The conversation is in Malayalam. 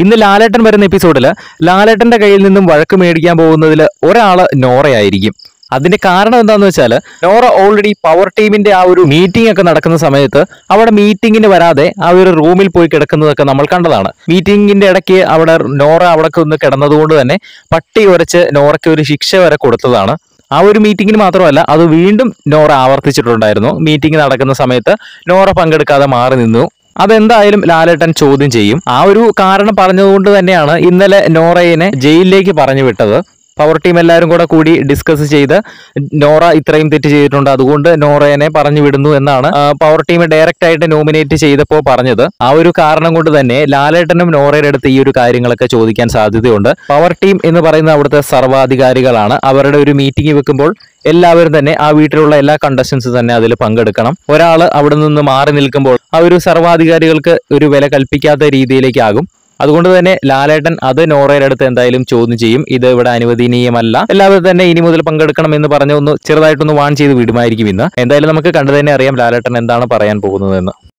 ഇന്ന് ലാലേട്ടൻ വരുന്ന എപ്പിസോഡിൽ ലാലേട്ടന്റെ കയ്യിൽ നിന്നും വഴക്ക് മേടിക്കാൻ പോകുന്നതിൽ ഒരാള് നോറയായിരിക്കും അതിന്റെ കാരണം എന്താന്ന് വെച്ചാൽ നോറ ഓൾറെഡി പവർ ടീമിന്റെ ആ ഒരു മീറ്റിംഗ് ഒക്കെ നടക്കുന്ന സമയത്ത് അവിടെ മീറ്റിംഗിന് വരാതെ ആ ഒരു റൂമിൽ പോയി കിടക്കുന്നതൊക്കെ നമ്മൾ കണ്ടതാണ് മീറ്റിംഗിന്റെ ഇടയ്ക്ക് അവിടെ നോറ അവിടെ ഒന്ന് കിടന്നതുകൊണ്ട് തന്നെ പട്ടി ഉരച്ച് നോറയ്ക്ക് ഒരു ശിക്ഷ വരെ കൊടുത്തതാണ് ആ ഒരു മീറ്റിംഗിന് മാത്രമല്ല അത് വീണ്ടും നോറ ആവർത്തിച്ചിട്ടുണ്ടായിരുന്നു മീറ്റിംഗ് നടക്കുന്ന സമയത്ത് നോറ പങ്കെടുക്കാതെ മാറി നിന്നു അതെന്തായാലും ലാലേട്ടൻ ചോദ്യം ചെയ്യും ആ ഒരു കാരണം പറഞ്ഞതുകൊണ്ട് തന്നെയാണ് ഇന്നലെ നോറയെ ജയിലിലേക്ക് പറഞ്ഞു വിട്ടത് പവർ ടീം എല്ലാവരും കൂടെ കൂടി ഡിസ്കസ് ചെയ്ത് നോറ ഇത്രയും തെറ്റ് ചെയ്തിട്ടുണ്ട് അതുകൊണ്ട് നോറയെ പറഞ്ഞു വിടുന്നു എന്നാണ് ആ, പവർ ടീം ഡയറക്റ്റ് ആയിട്ട് നോമിനേറ്റ് ചെയ്തപ്പോൾ പറഞ്ഞത് ആ ഒരു കാരണം കൊണ്ട് തന്നെ ലാലേട്ടനും നോറയുടെ അടുത്ത് ഈ ഒരു കാര്യങ്ങളൊക്കെ ചോദിക്കാൻ സാധ്യതയുണ്ട് പവർ ടീം എന്ന് പറയുന്ന അവിടുത്തെ സർവാധികാരികളാണ് അവരുടെ ഒരു മീറ്റിംഗ് വെക്കുമ്പോൾ എല്ലാവരും തന്നെ ആ വീട്ടിലുള്ള എല്ലാ കണ്ടസ്റ്റൻസ് തന്നെ അതിൽ പങ്കെടുക്കണം ഒരാൾ അവിടെ നിന്ന് മാറി നിൽക്കുമ്പോൾ ആ ഒരു സർവാധികാരികൾക്ക് ഒരു വില കൽപ്പിക്കാത്ത രീതിയിലേക്കാകും അതുകൊണ്ട് തന്നെ ലാലേട്ടൻ അത് നോറയുടെ അടുത്ത് എന്തായാലും ചോദ്യം ചെയ്യും ഇത് ഇവിടെ അനുവദനീയമല്ല എല്ലാവരും തന്നെ ഇനി മുതൽ പങ്കെടുക്കണം എന്ന് പറഞ്ഞ് ഒന്ന് ചെറുതായിട്ടൊന്ന് വാൺ ചെയ്ത് വിടുമായിരിക്കും ഇന്ന് എന്തായാലും നമുക്ക് കണ്ടു തന്നെ അറിയാം ലാലേട്ടൻ എന്താണ് പറയാൻ പോകുന്നതെന്ന്